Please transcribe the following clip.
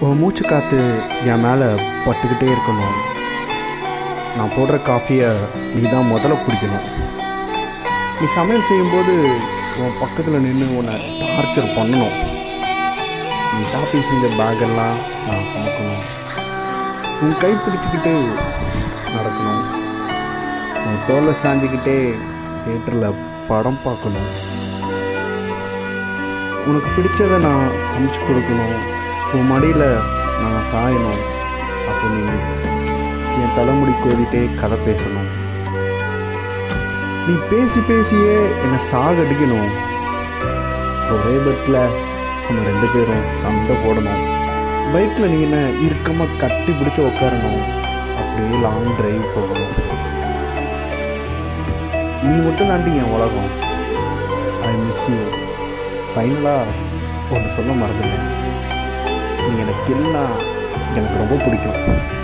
உன் மூச்சு காற்று என் மேலே பட்டுக்கிட்டே இருக்கணும் நான் போடுற காஃபியை நீ தான் முதல்ல குடிக்கணும் நீ சமையல் செய்யும்போது உன் பக்கத்தில் நின்று உன்னை டார்ச்சர் பண்ணணும் நீ ஷாப்பிங் செஞ்ச பேக்கெல்லாம் நான் சுமக்கணும் உன் கை பிடிச்சிக்கிட்டு நடக்கணும் உன் தோலை சாஞ்சிக்கிட்டே தேட்டரில் படம் பார்க்கணும் உனக்கு பிடிச்சதை நான் சமைச்சு கொடுக்கணும் உன் மடியில் நான் சாயணும் அப்போ நீ என் தலைமுடி கோதிட்டே கதை பேசணும் நீ பேசி பேசியே என்னை சாகடிக்கணும் ஒரே பட்டில் நம்ம ரெண்டு பேரும் சண்டை போடணும் பைக்கில் நீ என்ன இறுக்கமாக கட்டி பிடிச்சி உட்காரணும் அப்படியே லாங் டிரைவ் போகணும் நீ மட்டும் தாண்டி என் உலகம் ஐ மிஸ் யூ ஃபைனலாக ஒன்று சொல்ல மறந்துட்டேன் நீ எனக்கு இல்லைன்னா எனக்கு ரொம்ப பிடிக்கும்